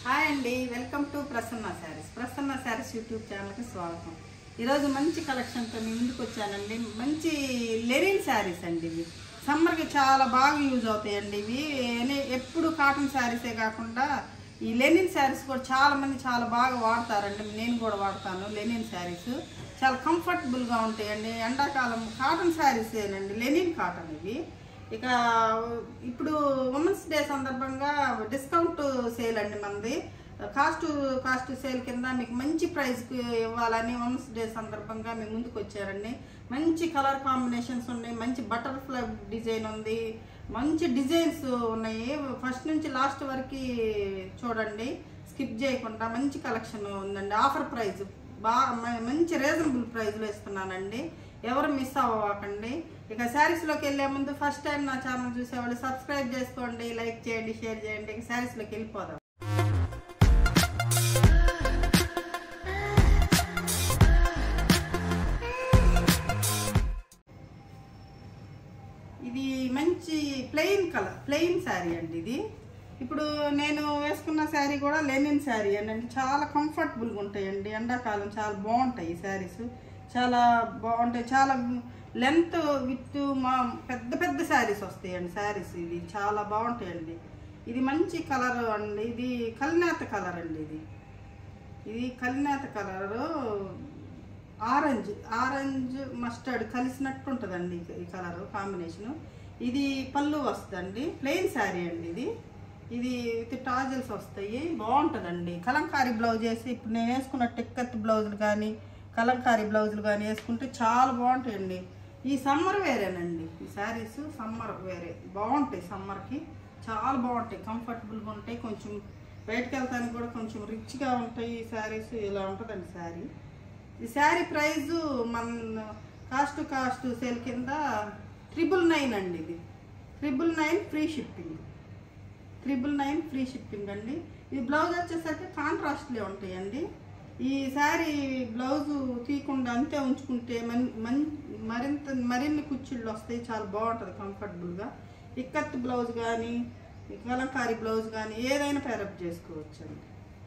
Hi అండి welcome to Prasanna Sarees Prasanna Sarees YouTube ఛానల్కి స్వాగతం ఈరోజు మంచి కలెక్షన్తో మీ ముందుకు వచ్చానండి మంచి లెనిన్ శారీస్ అండి ఇవి సమ్మర్కి చాలా బాగా యూజ్ అవుతాయండి ఇవి ఎనీ- ఎప్పుడు కాటన్ శారీసే కాకుండా ఈ లెనిన్ శారీస్ కూడా చాలా మంది చాలా బాగా వాడతారండి నేను కూడా వాడతాను లెనిన్ శారీస్ చాలా కంఫర్టబుల్గా ఉంటాయండి ఎండాకాలం కాటన్ శారీసేనండి లెనిన్ కాటన్ ఇవి ఇక ఇప్పుడు ఉమెన్స్ డే సందర్భంగా డిస్కౌంట్ సేల్ అండి మనది కాస్ట్ కాస్ట్ సేల్ కింద మీకు మంచి ప్రైస్కి ఇవ్వాలని ఉమెన్స్ డే సందర్భంగా మేము ముందుకు వచ్చారండి మంచి కలర్ కాంబినేషన్స్ ఉన్నాయి మంచి బటర్ఫ్లై డిజైన్ ఉంది మంచి డిజైన్స్ ఉన్నాయి ఫస్ట్ నుంచి లాస్ట్ వరకు చూడండి స్కిప్ చేయకుండా మంచి కలెక్షన్ ఉందండి ఆఫర్ ప్రైస్ బాగా మంచి రీజనబుల్ ప్రైస్లో ఇస్తున్నానండి ఎవరు మిస్ అవ్వకండి ఇక శారీస్లోకి వెళ్ళే ముందు ఫస్ట్ టైం నా ఛానల్ చూసేవాళ్ళు సబ్స్క్రైబ్ చేసుకోండి లైక్ చేయండి షేర్ చేయండి ఇక శారీస్లోకి వెళ్ళిపోదాం ఇది మంచి ప్లెయిన్ కలర్ ప్లెయిన్ శారీ అండి ఇది ఇప్పుడు నేను వేసుకున్న శారీ కూడా లెనిన్ శారీ అండి అంటే చాలా కంఫర్టబుల్గా ఉంటాయండి ఎండాకాలం చాలా బాగుంటాయి ఈ శారీస్ చాలా బాగుంటాయి చాలా లెంత్ విత్ మా పెద్ద పెద్ద శారీస్ వస్తాయండి శారీస్ ఇది చాలా బాగుంటాయండి ఇది మంచి కలర్ అండి ఇది కలినేత కలర్ అండి ఇది ఇది కలినేత కలర్ ఆరెంజ్ ఆరెంజ్ మస్టర్డ్ కలిసినట్టు ఉంటుందండి ఈ- ఈ కలర్ కాంబినేషన్ ఇది పళ్ళు వస్తుందండి ప్లెయిన్ శారీ అండి ఇది ఇది విత్ టాజల్స్ వస్తాయి బాగుంటుందండి కలంకారీ బ్లౌజ్ వేసి ఇప్పుడు నేను వేసుకున్న టిక్కత్ బ్లౌజులు కానీ కలంకారీ బ్లౌజులు కానీ వేసుకుంటే చాలా బాగుంటాయండి ఈ సమ్మర్ వేరేనండి ఈ శారీస్ సమ్మర్ వేరే బాగుంటాయి సమ్మర్కి చాలా బాగుంటాయి కంఫర్టబుల్గా ఉంటాయి కొంచెం బయటకు వెళ్తానికి కూడా కొంచెం రిచ్గా ఉంటాయి ఈ శారీస్ ఇలా ఉంటుందండి శారీ ఈ శారీ ప్రైస్ మన కాస్ట్ కాస్ట్ సేల్ కింద ట్రిపుల్ నైన్ అండి ఇది triple nine free shipping triple nine free shipping అండి ఈ బ్లౌజ్ వచ్చేసరికి కాంట్రాస్ట్లే ఉంటాయండి ఈ శారీ బ్లౌజ్ తీయకుండా అంతే ఉంచుకుంటే మన్ మన్- మరింత మరిన్ని కుచ్చిళ్ళు వస్తాయి చాలా బాగుంటుంది కంఫర్టబుల్గా ఇక్కత్ బ్లౌజ్ కానీ కలంకారీ బ్లౌజ్ కానీ ఏదైనా పేరప్ చేసుకోవచ్చు అండి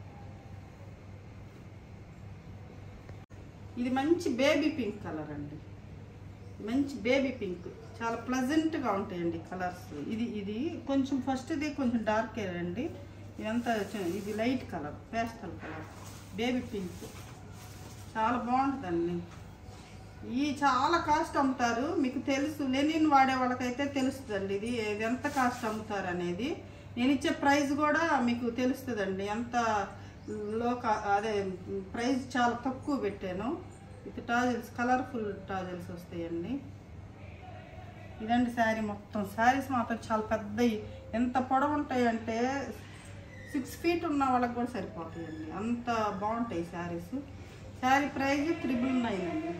ఇది మంచి బేబీ పింక్ కలర్ అండి మంచి బేబీ పింక్ చాలా ప్లజెంట్గా ఉంటాయండి కలర్స్ ఇది ఇది కొంచెం ఫస్ట్ ఇది కొంచెం డార్క్ అండి ఇదంతా చ- ఇది light colour pastel colour baby pink చాలా బాగుంటుందండి ఈ చాలా కాస్ట్ అమ్ముతారు మీకు తెలుసు లెనిన్ వాడే వాళ్ళకైతే తెలుస్తుందండి ఇది ఇది ఎంత కాస్ట్ అమ్ముతారు అనేది నేను ఇచ్చే ప్రైస్ కూడా మీకు తెలుస్తుందండి ఎంత లో కా- అదే ప్రైస్ చాలా తక్కువ పెట్టాను ఇది టాజిల్స్ కలర్ఫుల్ టాజిల్స్ వస్తాయండి ఇదండి శారీ మొత్తం శారీస్ మాత్రం చాలా పెద్దవి ఎంత పొడవు ఉంటాయంటే సిక్స్ ఫీట్ ఉన్న వాళ్ళకి కూడా సరిపోతాయండి అంత బాగుంటాయి saris sari price triple nine అండి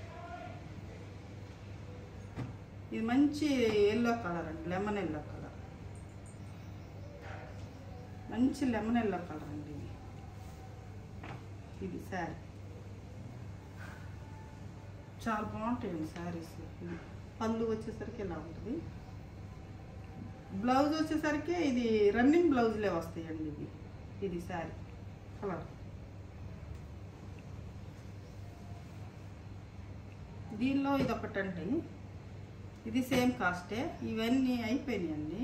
ఇది మంచి ఎల్లో కలర్ అండి లెమన్ ఎల్లో కలర్ మంచి లెమన్ ఎల్లో కలర్ అండి ఇది ఇది శారీ చాలా బాగుంటాయండి శారీస్ ఇది పళ్ళు వచ్చేసరికి ఇలా ఉంటుంది బ్లౌజ్ వచ్చేసరికి ఇది రన్నింగ్ బ్లౌజ్లే వస్తాయండి ఇది ఇది శారీ కలర్ దీనిలో ఇది ఒకటండి ఇది సేమ్ కాస్టే ఇవన్నీ అయిపోయినాయండి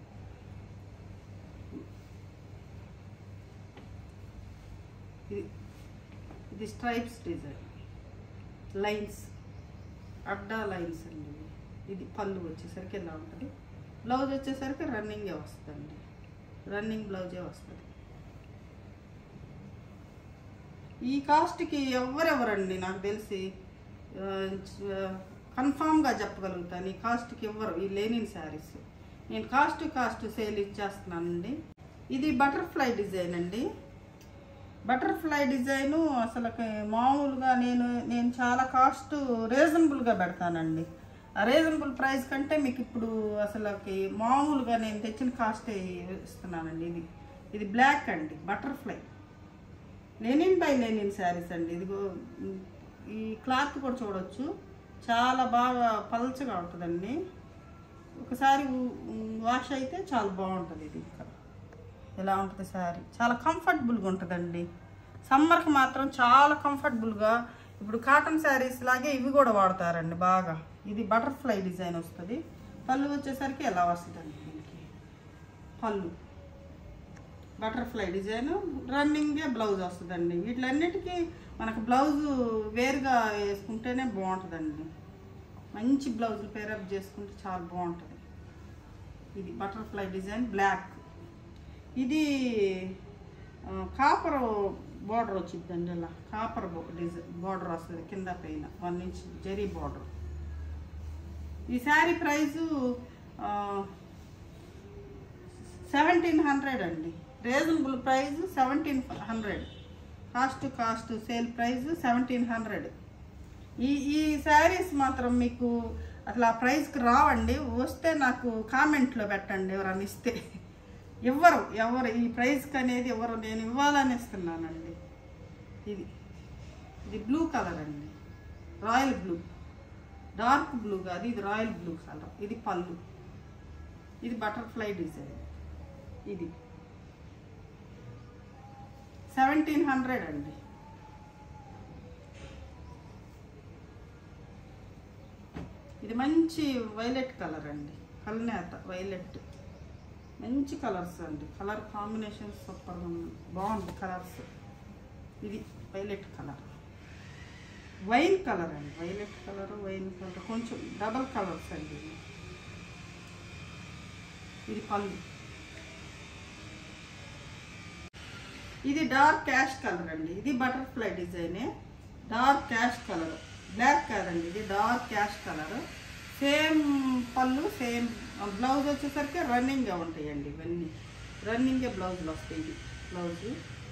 ఇది ఇది స్ట్రైప్స్ డిజైన్ లైన్స్ అడ్డా లైన్స్ అండి ఇవి. ఇది పళ్ళు వచ్చేసరికి ఇలా ఉంటుంది బ్లౌజ్ వచ్చేసరికి రన్నింగే వస్తుందండి రన్నింగ్ బ్లౌజే వస్తుంది ఈ కాస్ట్కి ఎవరెవరండి నాకు తెలిసి కన్ఫామ్గా చెప్పగలుగుతాను ఈ కాస్ట్కి ఇవ్వరు ఈ లేనిన్ శారీస్ నేను కాస్ట్ కాస్ట్ సేల్ ఇచ్చేస్తున్నానండి ఇది బటర్ఫ్లై డిజైన్ అండి బటర్ఫ్లై డిజైను అసలు మామూలుగా నేను నేను చాలా కాస్ట్ రీజనబుల్గా పెడతానండి ఆ రీజనబుల్ ప్రైస్ కంటే మీకు ఇప్పుడు అసలు మామూలుగా నేను తెచ్చిన కాస్టే ఇస్తున్నానండి ఇది ఇది బ్లాక్ అండి butterfly linen by linen saris అండి ఇదిగో ఉమ్, ఈ క్లాత్ కూడా చూడొచ్చు చాలా బాగా పల్చగా ఉంటుందండి ఒకసారి ఉ- ఉమ్, వాష్ అయితే చాలా బాగుంటుంది ఇది ఇంకా ఇలా ఉంటుంది శారీ చాలా కంఫర్టబుల్గా ఉంటుందండి సమ్మర్కి మాత్రం చాలా కంఫర్టబుల్గా ఇప్పుడు కాటన్ శారీస్ లాగే ఇవి కూడా వాడతారండి బాగా ఇది బటర్ఫ్లై డిజైన్ వస్తుంది పళ్ళు వచ్చేసరికి ఎలా వస్తుందండి దీనికి పళ్ళు బటర్ఫ్లై డిజైన్ రన్నింగే బ్లౌజ్ వస్తుందండి వీటిలన్నిటికీ మనకు బ్లౌజ్ వేరుగా వేసుకుంటేనే బాగుంటుందండి మంచి బ్లౌజులు పేరప్ చేసుకుంటే చాలా బాగుంటుంది ఇది బటర్ఫ్లై డిజైన్ బ్లాక్ ఇది ఆ, కాపర్ బార్డర్ వచ్చిందండి ఇలా కాపర్ డిజైన్ బార్డర్ వస్తుంది కింద పైన వన్ ఇంచ్ జరీ బార్డర్ ఈ శారీ ప్రైజు సెవెంటీన్ హండ్రెడ్ అండి reasonable price seventeen hundred cost cost sale price seventeen hundred ఈ ఈ శారీస్ మాత్రం మీకు అసలు ఆ ప్రైస్కి రావండి వస్తే నాకు కామెంట్లో పెట్టండి ఎవరైనా ఇస్తే ఇవ్వరు ఎవరు ఈ ప్రైస్కి అనేది ఎవరు నేను ఇవ్వాలని ఇస్తున్నానండి ఇది ఇది బ్లూ కలర్ అండి రాయల్ బ్లూ డార్క్ బ్లూ కాదు ఇది రాయల్ బ్లూ కలర్ ఇది పళ్ళు ఇది బటర్ఫ్లై డిజైన్ ఇది సెవెంటీన్ హండ్రెడ్ అండి ఇది మంచి వైలెట్ కలర్ అండి కల్నేత వైలెట్ మంచి కలర్స్ అండి కలర్ కాంబినేషన్ సూపర్ బాగుంది కలర్స్ ఇది వైలెట్ కలర్ వైన్ కలర్ అండి వైలెట్ కలర్ వైన్ కలర్ కొంచెం డబల్ కలర్స్ అండి ఇవి. ఇది పళ్ళు ఇది డార్క్ క్యాష్ కలర్ అండి ఇది బటర్ఫ్లై డిజైనే డార్క్ క్యాష్ కలర్ బ్లాక్ కాదండి ఇది dark cash colour same pallu same blouse వచ్చేసరికి రన్నింగ్గా ఉంటాయండి ఇవన్నీ రన్నింగే బ్లౌజులు వస్తాయి ఇది blouse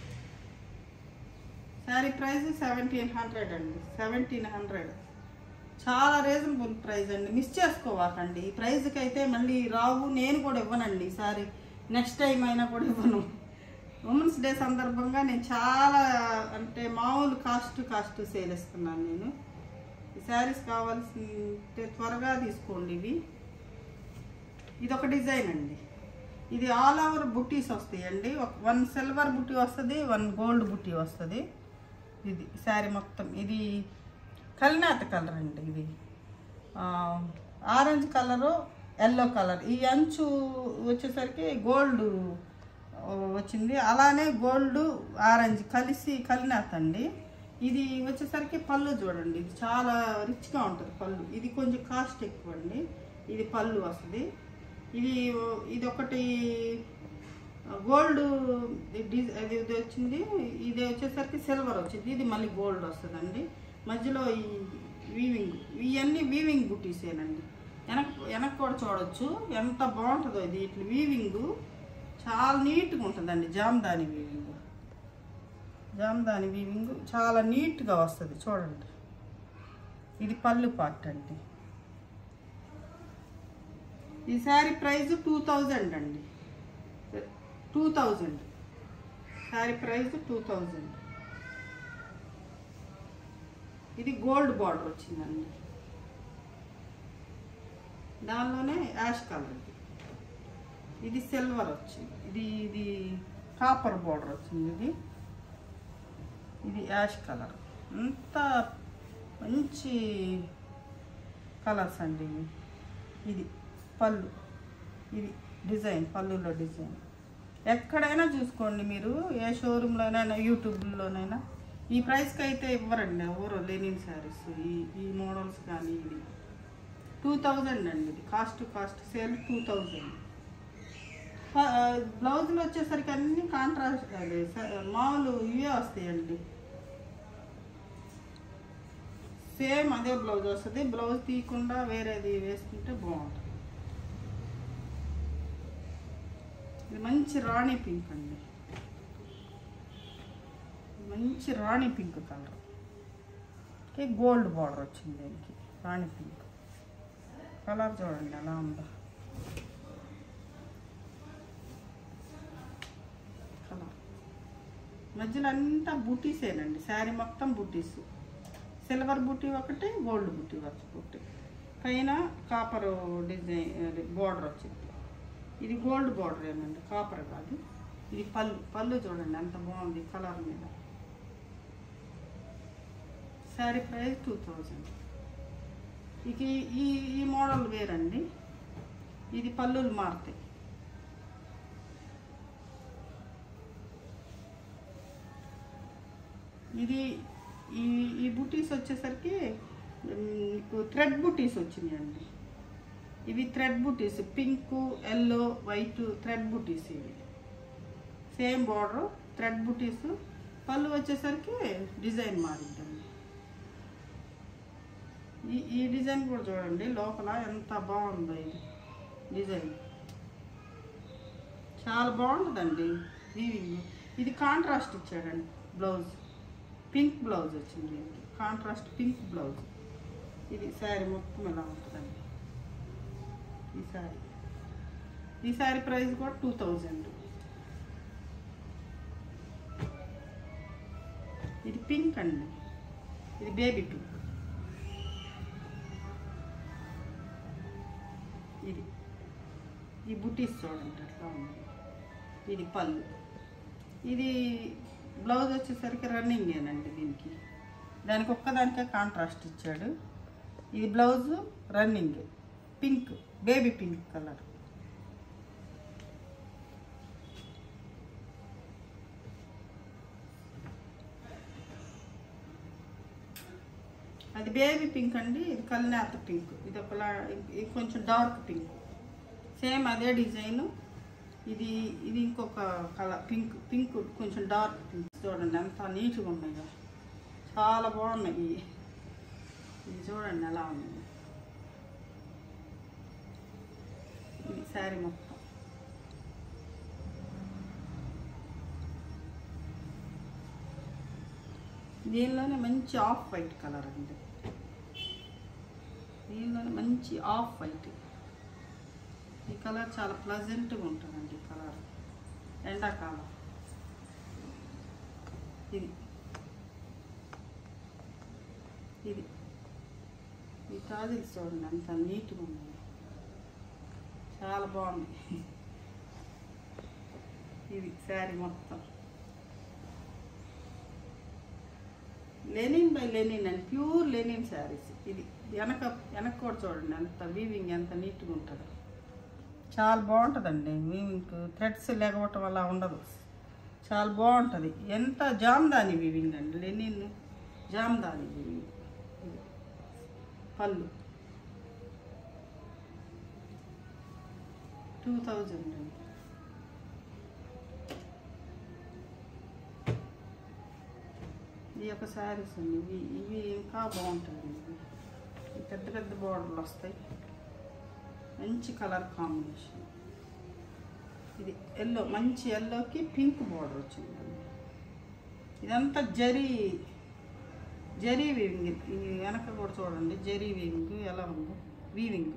sari price seventeen hundred అండి సెవెంటీన్ హండ్రెడ్ చాలా రీజనబుల్ ప్రైస్ అండి మిస్ చేసుకోవాకండి ఈ ప్రైస్కి అయితే మళ్ళీ రావు నేను కూడా ఇవ్వనండి ఈసారి నెక్స్ట్ టైం అయినా కూడా ఇవ్వను ఉమెన్స్ డే సందర్భంగా నేను చాలా అంటే మామూలు కాస్ట్ కాస్ట్ సేల్ ఇస్తున్నాను నేను ఈ శారీస్ కావాల్సింటే త్వరగా తీసుకోండి ఇవి ఇది ఒక డిజైన్ అండి ఇది ఆల్ ఓవర్ బుట్టీస్ వస్తాయండి ఒక వన్ సిల్వర్ బుట్టి వస్తుంది వన్ గోల్డ్ బుట్టి వస్తుంది ఇది శారీ మొత్తం ఇది కలినాత కలర్ అండి ఇది ఆరెంజ్ కలరు ఎల్లో కలర్ ఈ అంచు వచ్చేసరికి గోల్డ్ వచ్చింది అలానే గోల్డ్ ఆరెంజ్ కలిసి కలినాత అండి ఇది వచ్చేసరికి పళ్ళు చూడండి ఇది చాలా రిచ్గా ఉంటుంది పళ్ళు ఇది కొంచెం కాస్ట్ ఎక్కువ అండి ఇది పళ్ళు వస్తుంది ఇది ఇది ఒకటి గోల్డ్ డిజ్- అది ఇది వచ్చింది ఇది వచ్చేసరికి సిల్వర్ వచ్చింది ఇది మళ్ళీ గోల్డ్ వస్తుందండి మధ్యలో ఈ వీవింగ్ ఇవన్నీ వీవింగ్ బుటీసేనండి వెనక వెనక కూడా చూడొచ్చు ఎంత బాగుంటుందో ఇది ఇట్లా వీవింగ్ చాలా నీట్గా ఉంటుందండి జామ్దాని వీవింగ్ జామ్దాని వీవింగ్ చాలా నీట్గా వస్తుంది చూడండి ఇది పళ్ళు పార్ట్ అండి ఈ శారీ ప్రైస్ టూ థౌజండ్ అండి two thousand sari price two thousand ఇది గోల్డ్ బార్డర్ వచ్చిందండి దానిలోనే యాష్ కలర్ ఇది ఇది సిల్వర్ వచ్చింది ఇది ఇది కాపర్ బార్డర్ వచ్చింది ఇది ఇది యాష్ కలర్ అంత మంచి కలర్స్ అండి ఇవి ఇది పళ్ళు ఇది డిజైన్ పళ్ళులో డిజైన్ ఎక్కడైనా చూసుకోండి మీరు ఏ షోరూంలోనైనా యూట్యూబ్లోనైనా ఈ ప్రైస్కి అయితే ఇవ్వరండి ఎవరు లెనిన్ శారీస్ ఈ ఈ మోడల్స్ కానీ ఇది టూ థౌజండ్ అండి ఇది cost cost sale two thousand బ్లౌజులు వచ్చేసరికి అన్ని కాంట్రాస్ట్ అదే స- మామూలు ఇవే వస్తాయండి సేమ్ అదే బ్లౌజ్ వస్తుంది బ్లౌజ్ తీయకుండా వేరేది వేసుకుంటే బాగుంటుంది ఇది మంచి రాణి పింక్ అండి మంచి rani pink colour okay gold border వచ్చింది దీనికి రాణి పింక్ కలర్ చూడండి ఎలా ఉందో కలర్ మధ్యలో అంతా బుటీసేనండి శారీ మొత్తం బుటీస్ సిల్వర్ బుటీ ఒకటి గోల్డ్ బుటీ ఒకటి పైన కాపర్ డిజైన్ బార్డర్ వచ్చింది ఇది గోల్డ్ బార్డర్ ఏనండి కాపర్ కాదు ఇది పళ్ళు పళ్ళు చూడండి ఎంత బాగుంది కలర్ మీద శారీ ప్రైస్ టూ థౌజండ్ ఇక ఈ- ఈ ఈ మోడల్ వేరండి ఇది పళ్ళులు మారుతాయి ఇది ఈ ఈ బుటీస్ వచ్చేసరికి మ్, మీకు థ్రెడ్ బుటీస్ వచ్చినాయండి ఇవి థ్రెడ్ బుటీస్ పింక్ ఎల్లో వైట్ థ్రెడ్ బుటీస్ ఇవి సేమ్ బార్డర్ థ్రెడ్ బుటీస్ పళ్ళు వచ్చేసరికి డిజైన్ మారిందండి ఈ ఈ డిజైన్ కూడా చూడండి లోపల ఎంత బాగుందో ఇది డిజైన్ చాలా బాగుంటుందండి వీవింగ్ ఇది కాంట్రాస్ట్ ఇచ్చాడండి బ్లౌజ్ పింక్ బ్లౌజ్ వచ్చింది దీనికి కాంట్రాస్ట్ పింక్ బ్లౌజ్ ఇది శారీ మొత్తం ఇలా ఉంటుందండి ఈ శారీ ఈ శారీ ప్రైస్ కూడా టూ థౌజండ్ ఇది పింక్ అండి ఇది బేబీ పింక్ ఇది ఈ బుటీస్ చూడండి అట్లా ఉంది ఇది పళ్ళు ఇది బ్లౌజ్ వచ్చేసరికి రన్నింగేనండి దీనికి దానికి ఒక్కదానికే కాంట్రాస్ట్ ఇచ్చాడు ఇది blouse running pink baby pink colour అది బేబీ పింక్ అండి ఇది కల్నేత పింక్ ఇది ఒకలా ఇది కొంచెం డార్క్ పింక్ సేమ్ అదే డిజైన్ ఇది ఇది ఇంకొక కలర్ పింక్ పింక్ కొంచెం డార్క్ పింక్ చూడండి ఎంత నీట్గా ఉన్నాయో చాలా బాగున్నాయి ఇది చూడండి ఎలా ఉంది ఇది శారీ మొత్తం దీనిలోనే మంచి ఆఫ్ వైట్ కలర్ అండి దీనిలోనే మంచి ఆఫ్ వైట్ ఈ కలర్ చాలా ప్లజెంట్గా ఉంటుందండి ఈ కలర్ ఎండాకాలం ఇది ఇది ఈ తాజీలు చూడండి అంత నీట్గా ఉన్నాయి చాలా బాగుంది ఇది శారీ మొత్తం లెనిన్ బై లెనిన్ అండి ప్యూర్ లెనిన్ శారీస్ ఇది వెనక వెనక కూడా చూడండి ఎంత వీవింగ్ ఎంత నీట్గా ఉంటుందో చాలా బాగుంటుందండి వీవింగ్ థ్రెడ్స్ లేకపోవటం వల్ల ఉండదు చాలా బాగుంటుంది ఎంత జామ్దాని వీవింగ్ అండి లెనిన్ జామ్దాని వీవింగ్ ఇది. పళ్ళు టూ థౌజండ్ అండి ఈ యొక్క శారీస్ అండి ఇవి ఇవి ఇంకా బాగుంటాయి ఇవి ఈ పెద్ద పెద్ద బోర్డర్లు వస్తాయి మంచి కలర్ కాంబినేషన్ ఇది ఎల్లో మంచి ఎల్లోకి పింక్ బోర్డర్ వచ్చిందండి ఇదంతా జరీ జరీ వీవింగ్ ఈ వెనక కూడా చూడండి జరీ వీవింగ్ ఎలా ఉందో వీవింగ్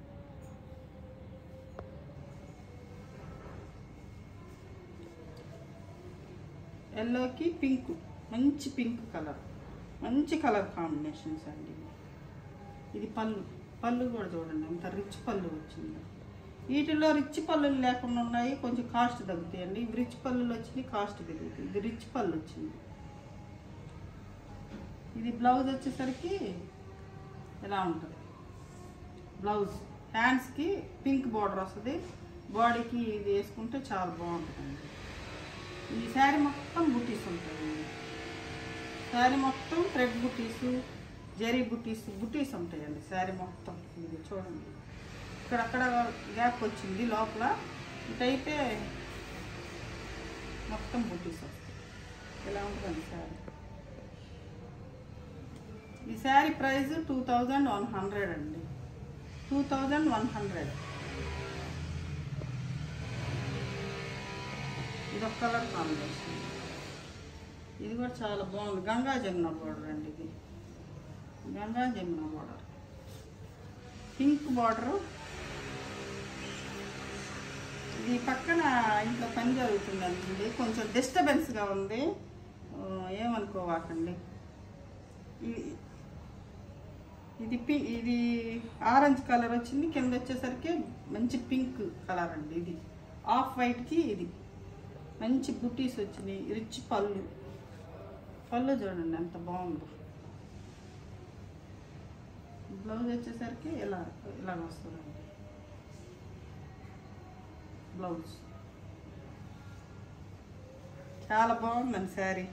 ఎల్లోకి పింక్ మంచి పింక్ కలర్ మంచి కలర్ కాంబినేషన్స్ అండి ఇవి. ఇది పళ్ళు పళ్ళు కూడా చూడండి అంత రిచ్ పళ్ళు వచ్చింది వీటిలో రిచ్ పళ్ళులు లేకుండా ఉన్నాయి కొంచెం కాస్ట్ తగ్గుతాయండి ఇవి రిచ్ పళ్ళులు వచ్చినాయి కాస్ట్ తగ్గుతాయి ఇది రిచ్ పళ్ళు వచ్చింది ఇది బ్లౌజ్ వచ్చేసరికి ఇలా ఉంటుంది బ్లౌజ్ హ్యాండ్స్కి పింక్ బార్డర్ వస్తుంది బాడీకి ఇది వేసుకుంటే చాలా బాగుంటుందండి ఈ శారీ మొత్తం బుటీస్ ఉంటాయి శారీ మొత్తం థ్రెడ్ బుటీస్ జరీ బుటీస్ బుటీస్ ఉంటాయండి శారీ మొత్తం ఇది చూడండి ఇక్కడక్కడ గ్యాప్ వచ్చింది లోపల ఇటైతే మొత్తం బుటీస్ వస్తాయి ఇలా ఉంటుందండి శారీ ఈ sari price two thousand one hundred అండి టూ థౌజండ్ వన్ హండ్రెడ్ ఇది ఒక కలర్ కాంబినేషన్ ఇది కూడా చాలా బాగుంది గంగా జమున బార్డర్ అండి ఇది Ganga Jamuna border pink border ఇది పక్కన ఇంట్లో పని జరుగుతుందండి కొంచెం డిస్టర్బెన్స్గా ఉంది ఆ, ఏమనుకోవాకండి ఇది ఇది పి ఇది ఆరెంజ్ కలర్ వచ్చింది కింద వచ్చేసరికి మంచి పింక్ కలర్ అండి ఇది ఆఫ్ వైట్కి ఇది మంచి బుటీస్ వచ్చినాయి రిచ్ పళ్ళు పళ్ళు చూడండి ఎంత బాగుందో బ్లౌజ్ వచ్చేసరికి ఇలా ఇలాగ వస్తుందండి బ్లౌజ్ చాలా బాగుందండి శారీ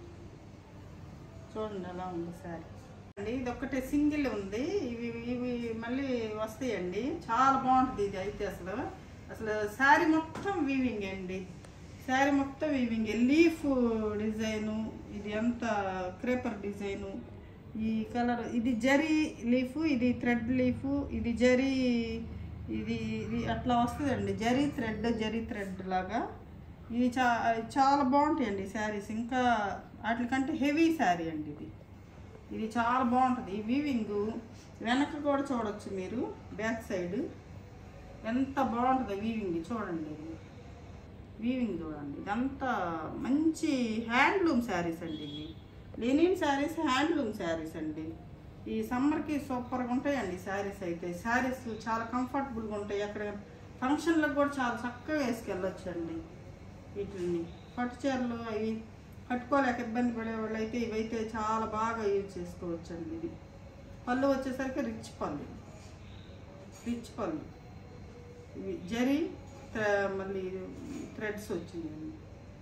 చూడండి ఎలా ఉంది శారీ అండి ఇది ఒక్కటే సింగిల్ ఉంది ఇవి ఇవి మళ్ళీ వస్తాయండి చాలా బాగుంటుంది ఇది అయితే అసలు అసలు శారీ మొత్తం వీవింగ్ అండి శారీ మొత్తం వీవింగ్ లీఫ్ డిజైను ఇది అంత క్రేపర్ డిజైను ఈ కలర్ ఇది జరీ లీఫ్ ఇది థ్రెడ్ లీఫ్ ఇది జరీ ఇది ఇది అట్లా వస్తుందండి జరీ థ్రెడ్ జరీ థ్రెడ్ లాగా ఇది చా చాలా బాగుంటాయండి శారీస్ ఇంకా వాటికంటే హెవీ శారీ అండి ఇది ఇది చాలా బాగుంటుంది ఈ వీవింగ్ వెనక కూడా చూడొచ్చు మీరు బ్యాక్ సైడ్ ఎంత బాగుంటుంది వీవింగ్ చూడండి ఇది వీవింగ్ చూడండి ఇదంతా మంచి హ్యాండ్లూమ్ శారీస్ అండి ఇవి లెనిన్ శారీస్ హ్యాండ్లూమ్ శారీస్ అండి ఈ సమ్మర్కి సూపర్గా ఉంటాయండి శారీస్ అయితే శారీస్ చాలా కంఫర్టబుల్గా ఉంటాయి అక్కడ ఫంక్షన్లకు కూడా చాలా చక్కగా వేసుకెళ్ళొచ్చండి వీటిని పట్టు చీరలు అవి కట్టుకోలేక ఇబ్బంది పడే వాళ్ళు అయితే ఇవైతే చాలా బాగా యూజ్ చేసుకోవచ్చు అండి ఇది పళ్ళు వచ్చేసరికి రిచ్ పళ్ళు రిచ్ పళ్ళు ఇవి జరి థ్రె- మళ్ళీ థ్రెడ్స్ వచ్చినాయండి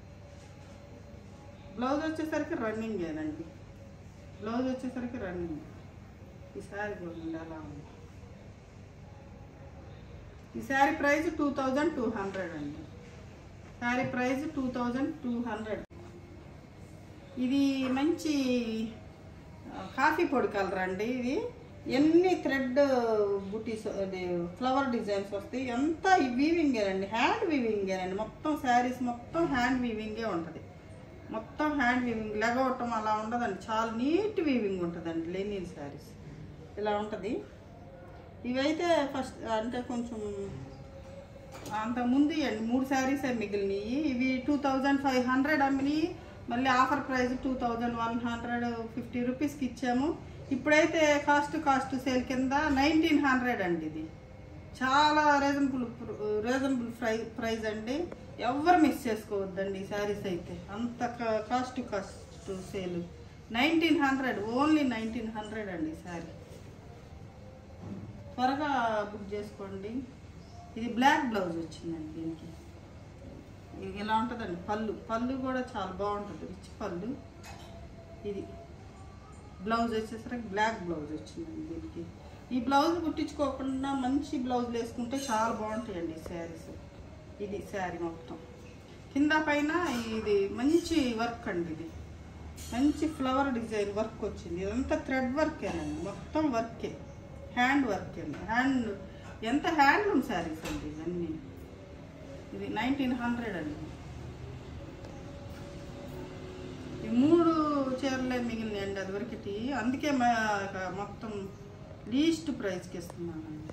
బ్లౌజ్ వచ్చేసరికి రన్నింగ్ ఏనండి బ్లౌజ్ వచ్చేసరికి రన్నింగ్ ఈ శారీ చూడండి ఎలా ఉంది ఈ sari price two thousand two hundred అండి sari price two thousand two hundred ఇది మంచి ఆ, కాఫీ పొడి కలర్ అండి ఇది ఎన్ని థ్రెడ్ బుటీస్ అది ఫ్లవర్ డిజైన్స్ వస్తాయి ఎంత వీవింగే అండి హ్యాండ్ వీవింగే అండి మొత్తం శారీస్ మొత్తం హ్యాండ్ వీవింగే ఉంటుంది మొత్తం హ్యాండ్ వీవింగ్ లెగవటం అలా ఉండదండి చాలా నీట్ వీవింగ్ ఉంటుందండి లెనిన్ శారీస్ ఇలా ఉంటుంది ఇవైతే ఫస్ట్ అంటే కొంచెం అంతకుముందు అండి మూడు శారీస్ మిగిలినాయి ఇవి టూ థౌజండ్ ఫైవ్ హండ్రెడ్ అమ్మినాయి మళ్ళీ offer price two thousand one hundred fifty రూపీస్కి ఇచ్చాము ఇప్పుడైతే కాస్ట్ కాస్ట్ సేల్ కింద నైన్టీన్ హండ్రెడ్ అండి ఇది చాలా రీజనబుల్ రీజనబుల్ ప్రై ప్రైస్ అండి ఎవరు మిస్ చేసుకోవద్దండి ఈ శారీస్ అయితే అంత cost cost sale nineteen hundred only nineteen hundred అండి ఈ శారీ త్వరగా బుక్ చేసుకోండి ఇది బ్లాక్ బ్లౌజ్ వచ్చిందండి దీనికి ఇది ఇలా ఉంటుందండి పళ్ళు పళ్ళు కూడా చాలా బాగుంటుంది రిచ్ పళ్ళు ఇది బ్లౌజ్ వచ్చేసరికి బ్లాక్ బ్లౌజ్ వచ్చిందండి దీనికి ఈ బ్లౌజ్ కుట్టించుకోకుండా మంచి బ్లౌజ్ వేసుకుంటే చాలా బాగుంటాయండి ఈ శారీస్ ఇది శారీ మొత్తం కింద పైన ఇది మంచి వర్క్ అండి ఇది మంచి ఫ్లవర్ డిజైన్ వర్క్ వచ్చింది ఇదంతా థ్రెడ్ వర్కేనండి మొత్తం వర్కే హ్యాండ్ వర్క్ అండి హ్యాండ్ ఎంత హ్యాండ్లూమ్ శారీస్ అండి ఇవన్నీ ఇది నైన్టీన్ హండ్రెడ్ అండి ఈ మూడు చీరలే మిగిలినాయండి అది వరకటి అందుకే మా- మొత్తం లీస్ట్ ప్రైస్కి ఇస్తున్నానండి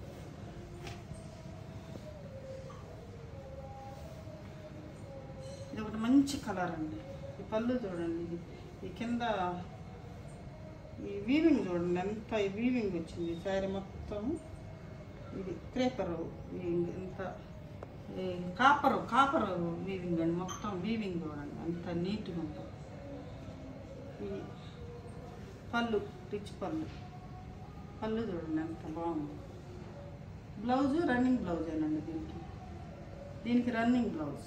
ఇది ఒకటి మంచి కలర్ అండి ఈ పళ్ళు చూడండి ఇది ఈ కింద ఈ వీవింగ్ చూడండి ఎంత ఈ వీవింగ్ వచ్చింది శారీ మొత్తం ఇది క్రేపర్ వీవింగ్ ఎంత ఈ కాపర్ కాపర్ వీవింగ్ అండి మొత్తం వీవింగ్ చూడండి అంత నీట్గా ఉంటుంది ఈ పళ్ళు రిచ్ పళ్ళు పళ్ళు చూడండి ఎంత బాగుంది బ్లౌజ్ రన్నింగ్ బ్లౌజ్ ఏనండి దీనికి దీనికి running blouse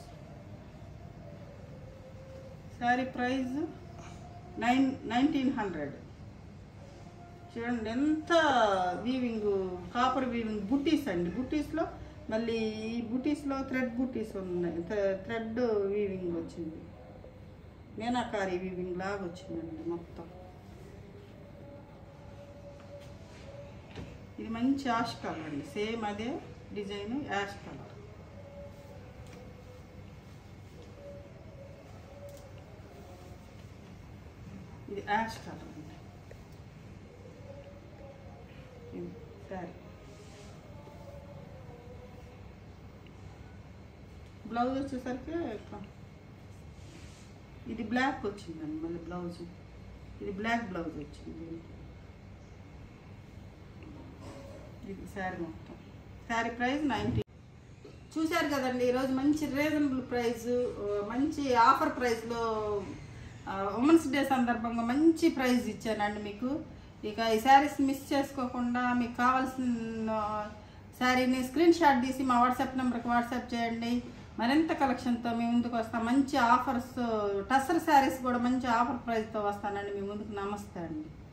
sari price nine nineteen hundred చూడండి ఎంత వీవింగ్ కాపర్ వీవింగ్ బుటీస్ అండి బుటీస్లో మళ్ళీ ఈ బుటీస్లో థ్రెడ్ బుటీస్ ఉన్నాయి థ్రెడ్ వీవింగ్ వచ్చింది మీనాకారి వీవింగ్ లాగా వచ్చిందండి మొత్తం ఇది మంచి యాష్ కలర్ అండి సేమ్ అదే డిజైన్ యాష్ కలర్ ఇది యాష్ కలర్ అండి ఇది శారీ బ్లౌజ్ వచ్చేసరికి ఇట్లా ఇది బ్లాక్ వచ్చిందండి మళ్ళీ బ్లౌజ్ ఇది బ్లాక్ బ్లౌజ్ వచ్చింది ఇది శారీ మొత్తం శారీ ప్రైస్ నైంటీ చూశారు కదండి ఈరోజు మంచి రీజనబుల్ ప్రైస్ మంచి ఆఫర్ ప్రైస్లో ఉమెన్స్ డే సందర్భంగా మంచి ప్రైస్ ఇచ్చానండి మీకు ఇక ఈ శారీస్ మిస్ చేసుకోకుండా మీకు కావాల్సిన శారీని స్క్రీన్ షాట్ తీసి మా వాట్సాప్ నెంబర్కి వాట్సాప్ చేయండి మరింత కలెక్షన్తో మీ ముందుకు వస్తాం మంచి ఆఫర్స్ టసర్ శారీస్ కూడా మంచి ఆఫర్ ప్రైస్తో వస్తానండి మీ ముందుకు నమస్తే అండి